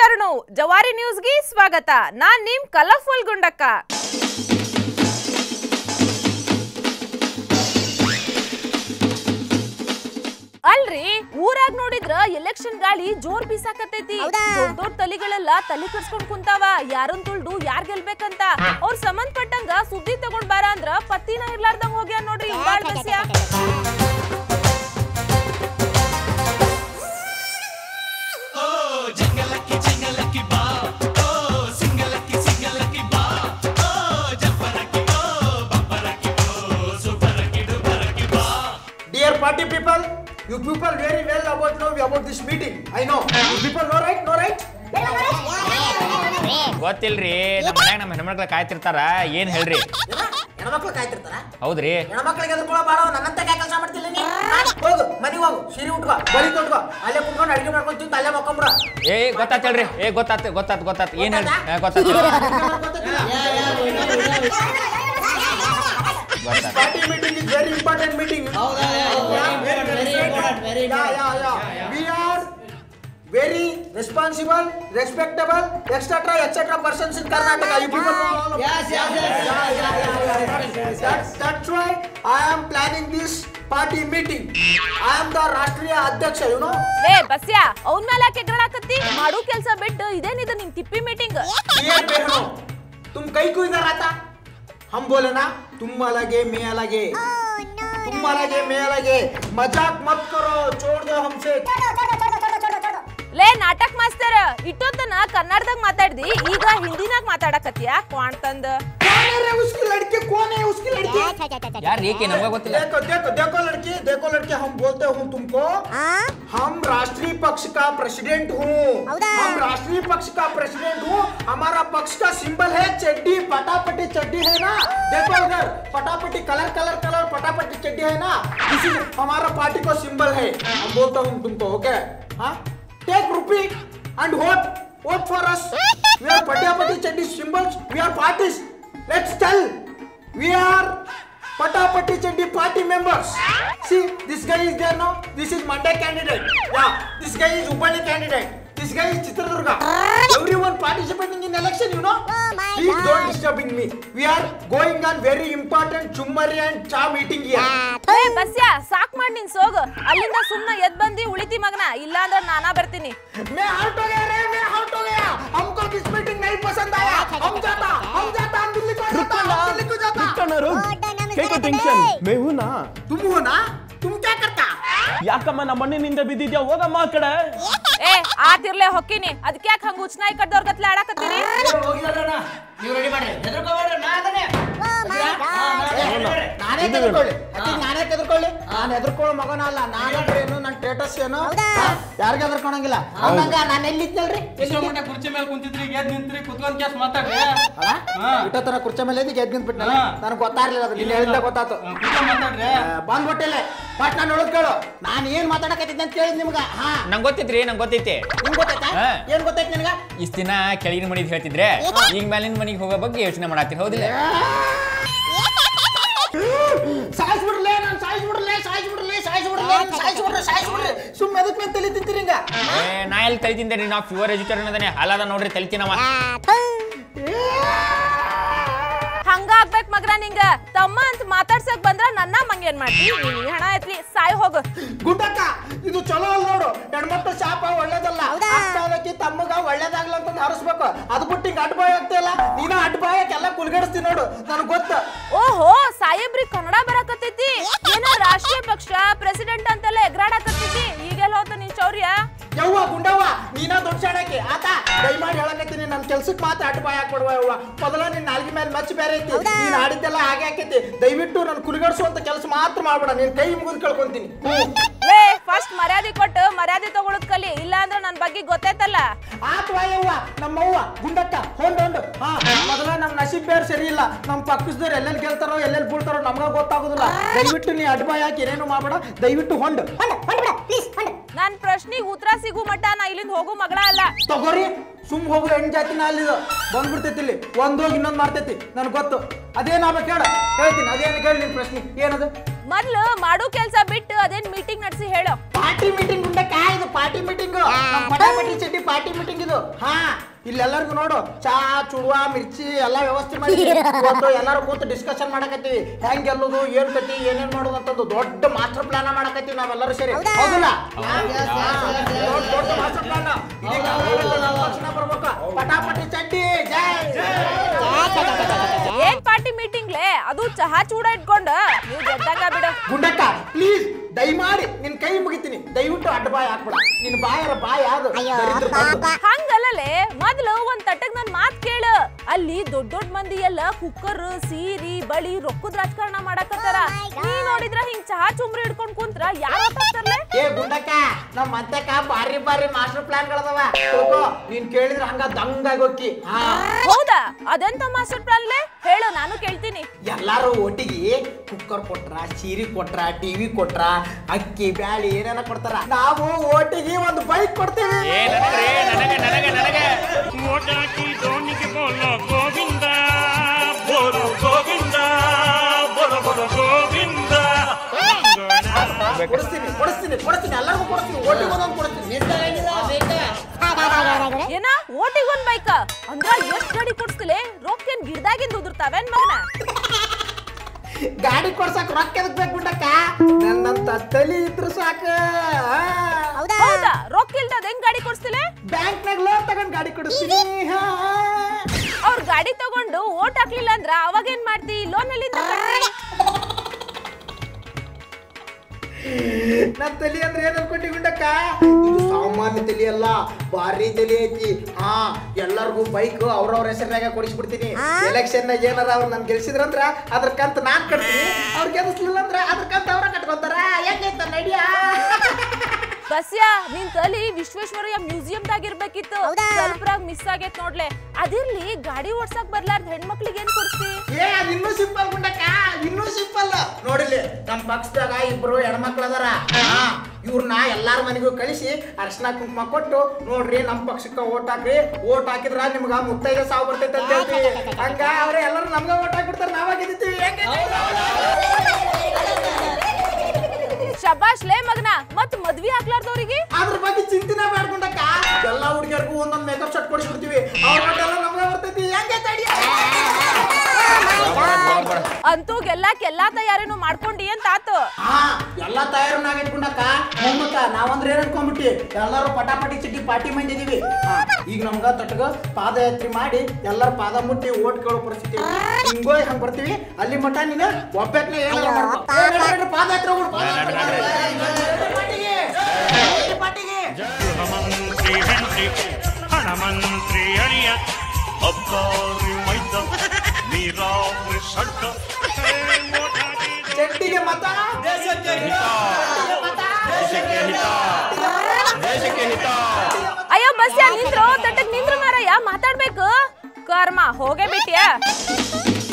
ಶರಣು ಜವಾರಿ ನ್ಯೂಸ್ಗೆ ಸ್ವಾಗತ ನಾನ್ ನಿಮ್ ಕಲರ್ಫುಲ್ ಗುಂಡಕ್ಕ ಅಲ್ರಿ ಊರಾಗ್ ನೋಡಿದ್ರ ಎಲೆಕ್ಷನ್ ಗಾಳಿ ಜೋರ್ ಬೀಸಾಕತೈತಿ ದೊಡ್ಡ ದೊಡ್ಡ ತಲಿಗಳೆಲ್ಲ ತಲಿ ಕರ್ಸ್ಕೊಂಡ್ ಕುಂತಾವ ಯಾರನ್ ತುಳ್ದು ಯಾರ್ ಗೆಲ್ಬೇಕಂತ ಅವ್ರ ಸಂಬಂಧಪಟ್ಟಂಗ ಸುದ್ದಿ ತಗೊಂಡ್ ಬಾರ ಅಂದ್ರ ಪತ್ತಿನ ಇರ್ಲಾರ್ದಂಗ್ ಹೋಗ್ಯಾರ ನೋಡ್ರಿ ಇಂಬಾಳ್ Basya Dear party people, you people very well about know about this meeting. I know. You people know right? Know right? ಗೊತ್ತಿಲ್ರಿ ನಮ್ಮ ಮನ್ಯಾಗ ನಮ್ಮ ಹೆಣ್ಮಕ್ಳ ಕಾಯ್ತಿರ್ತಾರ ಏನ್ ಹೇಳ್ರಿ ಏನ? ಹೆಣ್ಮಕ್ಳು ಕಾಯ್ತಿರ್ತಾರ ಹೌದ್ರಿ ಹೆಣ್ಮಕ್ಳಿಗೆ ಎದ್ರುಕೊಳ್ಳೋ ಬಾಡ ನನ್ನಂತ ಕಾಯ್ ಕೆಲಸ ಮಾಡ್ತಿಲ್ಲ ನೀ ಹಾ? ಹೋಗು ಮನೆಗೆ ಹೋಗು ಸೀರೆ ಉಟ್ಕೋ ಬಳಿ ತೊಟ್ಕೋ ಅಲ್ಲೇ ಕುತ್ಕೊಂಡು ಅಡಿಗೆ ಮಾಡ್ಕೊಂಡು ತಿಂದು ಅಲ್ಲೇ ಮಕ್ಕೊಂಬಿಡ ಏ ಗೊತ್ತಾತ್ ಹೇಳ್ರಿ ಏ ಗೊತ್ತಾತ್ ಗೊತ್ತಾತ್ ಗೊತ್ತಾತ್ ಏನ್ ಹೇಳ್ರಿ ಹಾ, ಗೊತ್ತಾತ್ ಗೊತ್ತಾತ್ party meeting is very important meeting we are very responsible respectable etcetera etcetera persons in Karnataka you people That's why I am planning this party meeting. I am the ರಾಷ್ಟ್ರೀಯ ಅಧ್ಯಕ್ಷ ಯು ನೋ ಲೇ ಬಸ್ಯ ಅವ್ನ ಮೇಲೆ ಯಾಕೆ ಎಗರಾಕತ್ತಿ ಮಾಡೋ ಕೆಲ್ಸ ಬಿಟ್ಟು ಇದೇನಿದು ನಿನ್ ತಿಪ್ಪಿ ಮೀಟಿಂಗ್ ये बहनों तुम कई को इधर आता हम बोले ना तुम अलगे मैं अलगे तुम अलगे मैं अलगे मजाक मत करो छोड़ दो हमसे ಲೇ ನಾಟಕ್ ಮಾಸ್ತರ್ ಇಟ್ಟೊತ್ತನ ಕನ್ನಡದಾಗ ಮಾತಾಡ್ದಿ ಈಗ ಹಿಂದಿನಾಗ ಮಾತಾಡಕತ್ತೀಯ ಕ್ವಾಣ್ತಂದ कौन है रे उसकी लड़की कौन है उसकी लड़की ಯಾರು ಏಕೆ ನಮ್ಗ ಗೊತ್ತಿಲ್ಲ देखो देखो देखो लड़की देखो लड़की हम बोलते हूँ तुमको हम राष्ट्रीय पक्ष का प्रेसिडेंट हूँ हम राष्ट्रीय पक्ष का प्रेसिडेंट हूँ हमारा पक्ष का सिंबल है चड्डी पटापटी चड्डी है ना देखो इधर पटापटी कलर कलर कलर पटापटी चड्डी है ना इसी हमारा पार्टी का सिंबल है हम बोलता हूँ तुमको ओके हाँ take rupee and vote vote for us we are patapati chaddi symbols we are parties let's tell we are patapati chaddi party members see this guy is there now this is monday candidate yeah this guy is upali candidate this guy is chitradurga everyone participating in election you know please don't disturbing me we are going on very important chummari and cha meeting here ಲೇ ಬಸ್ಯ ಸಾಕ್ ಮಾಡ್ ನಿನ್ ಸೋಗ ಅಲ್ಲಿಂದ ಸುಮ್ನ ಎದ್ ಬಂದಿ ಉಳಿತಿ ಮಗನ ಇಲ್ಲ ಅಂದ್ರ ನಾನಾ ಬರ್ತೀನಿ मैं आउट हो गया रे मैं आउट हो गया हमको दिस मीटिंग नहीं पसंद आया हम जाता हम जाता हम दिल्ली को जाता हम दिल्ली को जाता ಕೇಕ ಟೆನ್ಷನ್ ಮೇಹುನಾ तुम हो ना तुम क्या करता ಯಾಕಮ್ಮ ನಮ್ಮ ಮಣ್ಣಿನಿಂದ ಬಿದ್ದಿದ್ಯಾ ಹೋಗಮ್ಮ ಆ ಕಡೆ ಏ ಆತಿರ್ಲೆ ಹೊಕ್ಕಿನಿ ಅದಕ್ಕೆ ಯಾಕೆ ಹಂಗ ಉಚ್ನಾಯಿ ಕಡ್ದವ್ರ ಗತ್ಲೆ ಆಡಕತ್ತೀರಿ ನೀವು ರೆಡಿ ಮಾಡ್ರಿ ಹೆದರ್ಕೋಬೇಡ್ರಿ ನಾ ಅದನ್ನೇ ನಾನೇ ತೆಗೆದುಕೊಳ್ಳಿ ನಾನೇ ತೆಗೆದುಕೊಳ್ಳಿ ನಾನು ಎದುರ್ಕೊಳ್ಳೋ ಮಗನ ಅಲ್ಲ ನಾನು ಏನು ನನ್ನ ಸ್ಟೇಟಸ್ ಏನು ಯಾರಿಗೆ ಎದುರ್ಕೊಳಂಗಿಲ್ಲ ಹಂಗಂಗ ನಾನು ಎಲ್ಲಿದ್ದಲ್ರಿ ಎಷ್ಟೋ ಗಂಟೆ ಕುರ್ಚಿ ಮೇಲೆ ಕುಂತಿದ್ರಿ ಎದ್ ನಿಂತ್ರಿ ಕುತ್ಕೊಂಡ್ ಕ್ಯಾಸ್ ಮಾತಾಡ್ರಿ ಇಟ್ಟೋ ತರ ಕುರ್ಚಿ ಮೇಲೆ ಎದ್ದು ಗೆದ್ದು ನಿಂತ್ಬಿಟ್ನಲ್ಲ ಹಾ. ನನಗೆ ಗೊತ್ತಾಗ್ಲಿಲ್ಲ ಅದು ನೀನು ಹೇಳಿದ್ದ ಗೊತ್ತಾತು ಕುತ್ಕೊಂಡ್ ಮಾತಾಡ್ರಿ ಬಂದ್ಬಿಟ್ಟಿಲ್ಲ ಬಟ್ ನಾನು ಉಳಿದ್ ಕೇಳು ನಾನು ಏನ್ ಮಾತಾಡಕತ್ತಿದ್ದೆ ಅಂತ ಕೇಳಿದ್ ನಿಮ್ಗ ಹಾ ನಂಗೆ ಗೊತ್ತೈತ್ರಿ ನಂಗೆ ಗೊತ್ತೈತಿ ನಿಮ್ಗೆ ಗೊತ್ತಾಯ್ತಾ ಹಾ. ಏನ್ ಗೊತ್ತಾಯ್ತು ನಿನಗ ಇಷ್ಟ ದಿನ ಕೆಳಗಿನ ಮನಿದ್ ಹೇಳ್ತಿದ್ರೆ ಈಗ ಮೇಲಿನ ಮನಿಗೆ ಹೋಗೋ ಬಗ್ಗೆ ಯೋಚನೆ ಮಾಡತ್ತೀರಿ ಹೌದಿಲ್ಲ ಸಾಯಿಸ್ಬಿಡ್ಲೆ ನಾನು ಸಾಯಿಸ್ಬಿಡ್ಲೆ ಸಾಯಿಸ್ಬಿಡ್ಲೆ ಸಾಯಿಸ್ಬಿಡ್ಲೆ ಸಾಯಿಸ್ಬಿಡ್ರೆ ಸಾಯಿಸ್ಬಿಡ್ರೆ ಸುಮ್ಮನೆ ಅದಕ್ಕೆ ಮೇಲೆ ತಲೆ ತಿಂತೀರಿ ಹಿಂಗ ಏ ನಾ ಎಲ್ಲಿ ತಲೆ ತಿಂತೇನ್ರಿ ನಾವು ಪ್ಯೂರ್ ವೆಜಿಟೇರಿಯನ್ ಅದಾನೆ ಅಲ್ಲದ ನೋಡ್ರಿ ತಲೆ ತಿನ್ನವ ಹಂಗ ಆಗ್ಬೇಕ್ ಮಗ್ರ ನಿಂಗ ತಮ್ಮ ಅಂತ ಮಾತಾಡ್ಸಕ್ ಬಂದ್ರ ನನ್ನ ಮಂಗೇನ್ ಮಾಡ್ತಿ ನೀನ್ ಈ ಹಣ ಎತ್ಲಿ ಸಾಯ್ ಹೋಗು ಗುಡ್ಡಕ್ಕ ಇದು ಚಲೋ ಅಲ್ಲ ನೋಡು ಹೆಣ್ಮಕ್ಳು ಶಾಪ ಒಳ್ಳೇದಲ್ಲ ಅಕ್ಕಿ ತಮ್ಮಗ ಒಳ್ಳೇದಾಗ್ಲ ಅಂತ ಹರಿಸ್ಬೇಕು ಅದು ಬಿಟ್ಟು ಹಿಂಗ ಅಡ್ಬಾಯ್ ಆಗ್ತಿಲ್ಲ ನೀನ ಅಡ್ಬಾಯಕ್ ಎಲ್ಲ ಕುಲ್ಗಡಿಸ್ತಿ ನೋಡು ನನಗೆ ಗೊತ್ತ ಓಹೋ ಸಾಹೇಬ್ರಿ ಕನ್ನಡ ಬರಕತ್ತೈತಿ ಏನ ರಾಷ್ಟ್ರೀಯ ಪಕ್ಷ ಪ್ರೆಸಿಡೆಂಟ್ ಅಂತೆಲ್ಲ ಎಗ್ರಾಡಕತ್ತೈತಿ ಈಗೆಲ್ಲ ಹೋತ ನಿನ್ ಚೌರ್ಯ ಯವ್ವ ಗುಂಡವ್ವ ನೀನ ದೊಡ್ಡ ಶಾಣಕ್ಕೆ ಆತ ದಯಮಾಡಿ ಹೇಳಕತ್ತೀನಿ ನನ್ನ ಕೆಲ್ಸಕ್ಕೆ ಮಾತ್ರ ಅಡ್ಬಾಯ್ ಹಾಕ್ಬಿಡುವ ಯವ್ವ ಮೊದಲ ನಿನ್ನ ನಾಲ್ಗೆ ಮೇಲೆ ಮಚ್ಚ ಬೇರೆ ಐತಿ ನೀನ್ ಆಡಿದ್ದೆಲ್ಲ ಹಾಗೆ ಹಾಕೈತಿ ದಯವಿಟ್ಟು ನನ್ನ ಕುಲ್ಗಡಿಸುವಂತ ಕೆಲಸ ಮಾತ್ರ ಮಾಡ್ಬೇಡ ನೀನ್ ಕೈ ಮುಗಿದು ಕೇಳ್ಕೊಂತೀನಿ ಹ್ಮ್ ಲೇ ಫಸ್ಟ್ ಮರ್ಯಾದೆ ಕೊಟ್ಟು ಮರ್ಯಾದೆ ತಗೊಳದ್ ಕಲಿ ಇಲ್ಲ ಅಂದ್ರೆ ನನ್ ಬಗ್ಗೆ ಗೊತ್ತೈತಲ್ಲ ಆತ್ ವಾಯವ್ವ ನಮ್ಮವ್ವ ಗುಂಡಕ್ಕ ಹೊಂಡ್ ಹೊಂಡು ಹಾ ಮೊದಲ ನಮ್ ನಸೀಬ್ ಬೇರೆ ಸರಿ ಇಲ್ಲ ನಮ್ ಪಕ್ಕದವ್ರು ಎಲ್ಲೆಲ್ಲಿ ಗೆಲ್ತಾರೋ ಎಲ್ಲೆಲ್ಲಿ ಬೀಳ್ತಾರೋ ನಮ್ಗ ಗೊತ್ತಾಗೋದಿಲ್ಲ ದಯವಿಟ್ಟು ನೀ ಅಡ್ಬಾಯ್ ಹಾಕಿ ಏನೇನು ಮಾಡ್ಬೇಡ ದಯವಿಟ್ಟು ಹೊಂಡು ನನ್ ಪ್ರಶ್ನೆಗೆ ಉತ್ತರ ಸಿಗು ಮಟ್ಟ ನಾ ಇಲ್ಲಿಂದ ಹೋಗು ಮಗಳ ಅಲ್ಲ ತಗೋರಿ ಸುಮ್ ಹೋಗು ಹೆಣ್ ಜಾತಿನ ಅಲ್ಲಿದು ಬಂದ್ಬಿಡ್ತೈತಿ ಇಲ್ಲಿ ಒಂದೋಗಿ ಇನ್ನೊಂದ್ ಮಾಡ್ತೈತಿ ನನಗೆ ಗೊತ್ತು ಅದೇನಾಗ್ಬೇಕು ಹೇಳ ಹೇಳ್ತೀನಿ ಅದೇನು ಕೇಳಿ ನಿನ್ ಪ್ರಶ್ನೆ ಏನದು ಮೊದ್ಲು ಮಾಡೋ ಕೆಲ್ಸ ಬಿಟ್ಟು ಅದೇನ್ ಮೀಟಿಂಗ್ ನಡೆಸಿ ಹೇಳು ಪಾರ್ಟಿ ಮೀಟಿಂಗ್ ಗುಂಡಕ್ಕ ಇದು ಪಾರ್ಟಿ ಮೀಟಿಂಗ್ ನಮ್ಮ ಪಟಾಪಟಿ ಚಡ್ಡಿ ಪಾರ್ಟಿ ಮೀಟಿಂಗ್ ಇದು ಹಾ ಇಲ್ಲೆಲ್ಲರಿಗೂ ನೋಡು ಚಾ ಚುಡುವ ಮಿರ್ಚಿ ಎಲ್ಲ ವ್ಯವಸ್ಥೆ ಮಾಡಿ ಇವತ್ತು ಎಲ್ಲರೂ ಕೂತು ಡಿಸ್ಕಷನ್ ಮಾಡಕತ್ತೀವಿ ಹೆಂಗ್ ಗೆಲ್ಲೋದು ಏನ್ ಕತಿ ಏನೇನ್ ಮಾಡೋದು ಅಂತಂದು ದೊಡ್ಡ ಮಾಸ್ಟರ್ ಪ್ಲಾನ್ ಮಾಡಕತ್ತೀವಿ ನಾವೆಲ್ಲರೂ ಸೇರಿ ಹೌದಲ್ಲ ದೊಡ್ಡ ದೊಡ್ಡ ಮಾಸ್ಟರ್ ಪ್ಲಾನ್ ಬರ್ಬೇಕು ಪಟಾಪಟಿ ಚಡ್ಡಿ ಜೈ ಏನ್ ಪಾರ್ಟಿ ಮೀಟಿಂಗ್ಲೆ ಅದು ಚಹಾ ಚೂಡ ಇಟ್ಕೊಂಡ ನೀವ್ ಗೆದ್ದಂಗ ಬಿಡ ಗುಂಡಕ್ಕ ಪ್ಲೀಸ್ ದಯಮಾಡಿ ನಿನ್ ಕೈ ಮುಗಿತೀನಿ ದಯವಿಟ್ಟು ಅಡ್ಡ ಬಾಯ್ ಹಾಕ್ಬೇಡ ನಿನ್ ಬಾಯರ ಬಾಯ್ ಯಾವ್ದು ದರಿದ್ರ ಬಂದು. ಹಂಗಲ್ಲಲೆ ಮೊದ್ಲು ಒಂದ್ ತಟ್ಟಗ್ ನನ್ ಮಾತ್ ಕೇಳ ಅಲ್ಲಿ ದೊಡ್ಡ ದೊಡ್ಡ ಮಂದಿ ಎಲ್ಲ ಕುಕ್ಕರ್ ಸೀರಿ ಬಳಿ ರೊಕ್ಕದ ರಾಜಕಾರಣ ಮಾಡಕತ್ತಾರ ನೀ ನೋಡಿದ್ರ ಹಿಂಗ್ ಚಹಾ ಚುಮ್ರಿ ಹಿಡ್ಕೊಂಡ್ ಕುಂತ್ರ ಯಾರ ತರ್ಲೆ ಏ ಗುಂಡಕ್ಕ ನಮ್ ಮಂತಕ್ಕ ಬಾರಿ ಬಾರಿ ಮಾಸ್ಟರ್ ಪ್ಲಾನ್ ಗಳದವ ತಿಳ್ಕೊ ನೀನ್ ಕೇಳಿದ್ರ ಹಂಗ ದಂಗಾಗಿ ಹೋಕ್ಕಿ ಹಾ ಹೌದಾ ಅದೆಂತ ಮಾಸ್ಟರ್ ಪ್ಲಾನ್ಲೆ ಹೇಳು ನಾನು ಕೇಳ್ತೀನಿ ಎಲ್ಲಾರು ಒಟ್ಟಿಗೆ ಕುಕ್ಕರ್ ಕೊಟ್ರ ಸೀರೆ ಕೊಟ್ರ ಟಿವಿ ಕೊಟ್ರ ಅಕ್ಕಿ ಬ್ಯಾಳಿ ಏನೇನ ಕೊಡ್ತಾರ ನಾವು ಒಟ್ಟಿಗೆ ಒಂದು ಬೈಕ್ ಕೊಡ್ತೀವಿ ಏ ನನಗ್ರಿ ನನಗೆ ನನಗೆ ನನಗೆ ಓಟಾಕಿ ದೋಣಿಗೆ ಬೋಲೋ ಗೋವಿಂದ ಬೋರು ಗೋವಿಂದ ಬೊರ ಬೊರ ಗೋವಿಂದ ಕೊಡಿಸ್ತೀನಿ ಕೊಡಿಸ್ತೀನಿ ಕೊಡಿಸ್ತೀನಿ ಎಲ್ಲರಿಗೂ ಕೊಡಿಸ್ತೀನಿ ಒಟ್ಟಿಗೆ ಒಂದೊಂದು ಕೊಡಿಸ್ತೀನಿ ಏನ ಓಟಿಗ್ ಒಂದ್ ಬೈಕ ಅಂದ್ರ ಎಷ್ಟ್ ಗಾಡಿ ಕೊಡ್ಸ್ತಿಲೆ ರೊಕ್ಕೇನ್ ಗಿಡದಾಗಿಂದ ಉದುರ್ತಾವೇನ್ ಮಗನ ಗಾಡಿ ಕೊಡ್ಸಕ್ ರೊಕ್ಕ ಎದಕ್ ಬೇಕು ಗುಂಡಕ್ಕ ನನ್ನಂತ ತಲಿ ಇದ್ರು ಸಾಕ ಹೌದಾ ರೊಕ್ಕ ಇಲ್ದ ಹೆಂಗ್ ಗಾಡಿ ಕೊಡ್ಸ್ತಿಲೆ ಬ್ಯಾಂಕ್ನಾಗ ಲೋನ್ ತಗೊಂಡ್ ಗಾಡಿ ಕೊಡಿಸ್ತೀನಿ ಹಾ. ಅವ್ರ ಗಾಡಿ ತಗೊಂಡು ಓಟ್ ಹಾಕ್ಲಿಲ್ಲ ಅಂದ್ರ ಅವಾಗ ಏನ್ ಮಾಡ್ತಿ ಲೋನ್ ಎಲ್ಲಿಂದ ಕಟ್ತಿ? ನನ್ ತಲಿ ಅಂದ್ರೆ ಏನ್ ಅನ್ಕೊಂಡಿ ಗುಂಡಕ್ಕ ಇದು ಸಾಮಾನ್ಯ ತಲಿ ಅಲ್ಲ ಭಾರಿ ತಲಿ ಐತಿ ಹಾ ಎಲ್ಲರಿಗೂ ಬೈಕ್ ಅವ್ರವ್ರ ಹೆಸರಿನಾಗ ಕೊಡಿಸ್ಬಿಡ್ತೀನಿ ಎಲೆಕ್ಷನ್ ನಾಗ ಏನಾರ ಅವ್ರು ನನ್ ಗೆಲ್ಸಿದ್ರಂದ್ರ ಅದ್ರ ಕಂತ ನಾನ್ ಕಟ್ತೀನಿ ಅವ್ರ ಗೆಲ್ಸ್ಲಿಲ್ಲ ಅಂದ್ರ ಅದ್ರ ಕಂತ ಅವ್ರ ಕಟ್ಕೊಂತಾರ ಹೆಂಗೈತ ನಡಿಯಾ ಬಸ್ಯಾ ನಿನ್ ತಲಿ ವಿಶ್ವೇಶ್ವರಯ್ಯ ಮ್ಯೂಸಿಯಂ ಇರ್ಬೇಕಿತ್ತು ಸ್ವಲ್ಪರಾಗ್ ಮಿಸ್ ಆಗೈತ್ ನೋಡ್ಲೆ ಅದಿರ್ಲಿ ಗಾಡಿ ಓಡ್ಸಕ್ ಬರ್ಲಾರ್ದ ಹೆಣ್ಮಕ್ಳಿಗೆ ಏನ್ ಕೊಡ್ಸ್ತಿ ಏ ಅದ್ ಇನ್ನೂ ಸಿಂಪಲ್ ಗುಂಡಕ್ಕ ಇನ್ನೂ ಸಿಂಪಲ್ ನೋಡಿಲಿ ನಮ್ ಪಕ್ಷದಾಗ ಇಬ್ರು ಹೆಣ್ಮಕ್ಳು ಅದಾರ ಇವ್ರನ್ನ ಎಲ್ಲಾರ ಮನೆಗೂ ಕಳಿಸಿ ಅರ್ಶನ ಕುಂಕುಮ ಕೊಟ್ಟು ನೋಡ್ರಿ ನಮ್ ಪಕ್ಷಕ್ಕ ಓಟ್ ಹಾಕ್ರಿ ಓಟ್ ಹಾಕಿದ್ರ ನಿಮ್ಗ ಮುತ್ತೈದೆ ಸಾವು ಬರ್ತೈತೆ ಅಂತ ಹೇಳ್ತೀವಿ ಹಂಗ ಅವ್ರ ಎಲ್ಲರೂ ನಮ್ಗ ಓಟ್ ಹಾಕ್ಬಿಡ್ತಾರ ನಾವ ಗೆದ್ದಿತ್ತೀವಿ ಹೆಂಗೆ ಶಬಾಷ್ ಲೇ ಮಗನ ಮತ್ ಮದ್ವಿ ಆಗ್ಲಾರ್ದವ್ರಿಗೆ ಅದ್ರ ಬಗ್ಗೆ ಚಿಂತೆನ ಮಾಡ್ಕೊಂಡಕ್ಕ ಎಲ್ಲಾ ಹುಡುಗಿಯರ್ಗೂ ಒಂದೊಂದ್ ಮೇಕಪ್ ಸೆಟ್ ಕೊಡಿಸ್ಬಿಡ್ತೀವಿ ಅವ್ರ ಎಲ್ಲ ನಮ್ಗ ಬರ್ತೈತಿ ಹೆಂಗೆ ತಡಿ ಅಂತೂ ಗೆಲ್ಲಾಕ್ ಎಲ್ಲಾ ತಯಾರಿನೂ ಮಾಡ್ಕೊಂಡಿ ಅಂತ ಆತು ಹಾ ಎಲ್ಲಾ ತಯಾರನ್ನ ಇಟ್ಕೊಂಡಕ್ಕ ಮೊಮ್ಮಕ್ಕ ನಾವಂದ್ರೆ ಏನ್ ಅನ್ಕೊಂಡ್ಬಿಟ್ಟಿ ಎಲ್ಲರೂ ಪಟಾಪಟಿ ಚಿಟ್ಟಿ ಪಾರ್ಟಿ ಮಂದಿದೀವಿ ಹಾ, ಈಗ ನಮ್ಗ ತಟ್ಗ ಪಾದಯಾತ್ರೆ ಮಾಡಿ ಎಲ್ಲರ ಪಾದ ಮುಟ್ಟಿ ಓಟ್ ಕೇಳೋ ಪರಿಸ್ಥಿತಿ ಐತಿ. ಹಿಂಗೋ ಹಂಗ್ ಬರ್ತೀವಿ ಅಲ್ಲಿ ಮಠ ನೀನು ಒಬ್ಬಕ್ನೆ ಏನಾರ ಮಾಡ್ಕೊ. ಏ, ನಡ್ರಿ, ನಡ್ರಿ, ಪಾದಯಾತ್ರೆ ಹೋಗ್ಬಿಡು, ಪಾದಯಾತ್ರೆ. ಪಾರ್ಟಿಗೆ, ಪಾರ್ಟಿಗೆ. ಮಂತ್ರಿ ಹೆಂಡ್ರಿ ಹಣಮಂತ್ರಿ ಅಳಿಯ ಅಬ್ಬಾರಿ ಮೈದ ನೀರಾವರಿ ಸಡ್ಡ ಹೇ, ಓಟಾಕಿ ಚಡ್ಡಿಗೆ ಮತ ದೇಶಕ್ಕೆ ಹಿತ ದೇಶಕ್ಕೆ ಹಿತ ಅಯ್ಯೋ ಬಸ್ಯಾ ನಿಂದ್ರು ತಟ್ಟಕ್ ನಿಂದ್ರು ಮಾರಯ್ಯ ಮಾತಾಡ್ಬೇಕು ಕರ್ಮ ಹೋಗೇ ಬಿಟ್ಯಾ